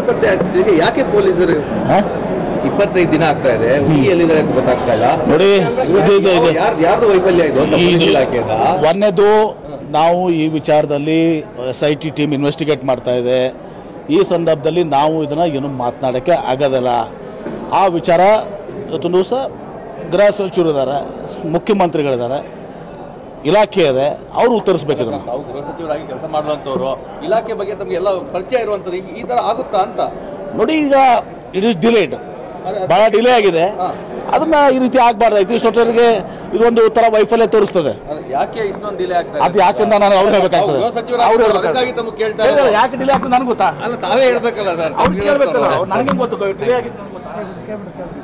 ಪತ್ತೆ ಆಗ್ತಿದೆ ಯಾಕೆ ಪೊಲೀಸರು ಹಾಂ ಇಪ್ಪತ್ತೈದು ದಿನ ಆಗ್ತಾ ಇದೆ ಹುಡುಗಿ ಎಲ್ಲಿದ್ದಾರೆ ಅಂತ ಗೊತ್ತಾಗ್ತಾ ಇಲ್ಲ ನೋಡಿ ಇದು ಇದು ಇದು ಯಾರ್ದು ಯಾರ್ದು ವೈಫಲ್ಯ ಇದು ಅಂತ ಪೊಲೀಸ್ ಇದು ಇಲಾಖೆಯಿಂದ ಒಂದನೇದು ನಾವು ಈ ವಿಚಾರದಲ್ಲಿ S I T team investigate ಮಾಡ್ತಾ ಇದೆ ಈ ಸಂದರ್ಭದಲ್ಲಿ ನಾವು ಇದನ್ನು ಏನು ಮಾತನಾಡೋಕ್ಕೆ ಆಗೋದಿಲ್ಲ ಆ ವಿಚಾರ ಇವತ್ತು ದಿವಸ ಗೃಹ ಸಚಿವರು ಇದ್ದಾರೆ ಮುಖ್ಯಮಂತ್ರಿಗಳಿದ್ದಾರೆ ಇಲಾಖೆ ಇದೆ ಅವರು ಉತ್ತರಿಸ್ಬೇಕು ಇದನ್ನು ತಾವು ಗೃಹ ಸಚಿವರಾಗಿ ಕೆಲಸ ಮಾಡುವಂತವ್ರು ಇಲಾಖೆ ಬಗ್ಗೆ ತಮಗೆ ಎಲ್ಲ ಪರಿಚಯ ಇರುವಂತದ್ದು ಈ- ಈ ತರ ಆಗುತ್ತಾ ಅಂತ ನೋಡಿ ಈಗ ಇಟ್ ಇಸ್ ಡಿಲೇಡ್ ಭಾಳ ಡಿಲೇ ಆಗಿದೆ ಅದನ್ನ ಈ ರೀತಿ ಆಗಬಾರ್ದಾಯ್ತು ಇಷ್ಟೊತ್ತರಿಗೆ ಇದೊಂದು ಥರ ವೈಫಲ್ಯ ತೋರಿಸ್ತದೆ ಅದು ಯಾಕೆ ಇಷ್ಟೊಂದು ಡಿಲೇ ಆಗ್ತಾ ಅದು ಯಾಕಂತ ನಾನು ಅವ್ರು ಹೇಳ್ಬೇಕಾಗ್ತದೆ ಗೃಹ ಸಚಿವರಾಗಿ ಅವ್ರು ಅದಕ್ಕಾಗಿ ತಮಗೆ ಕೇಳ್ತಾ ಹೇಳ್ಬೇಕಾಗ್ತದೆ. ಇರೋದು. ಯಾಕೆ ಡಿಲೇ ಆಗ್ತದೆ ನನಗೆ ಗೊತ್ತಾ ಅಲ್ಲ ತಾವೇ ಹೇಳ್ಬೇಕಲ್ಲ ಸರ್ ಅವ್ರು ಕೇಳಬೇಕಲ್ಲ ನನಗೆ ಗೊತ್ತು ಡಿಲೇ ಆಗಿದ್ದು ನನಗೆ ಗೊತ್ತಾ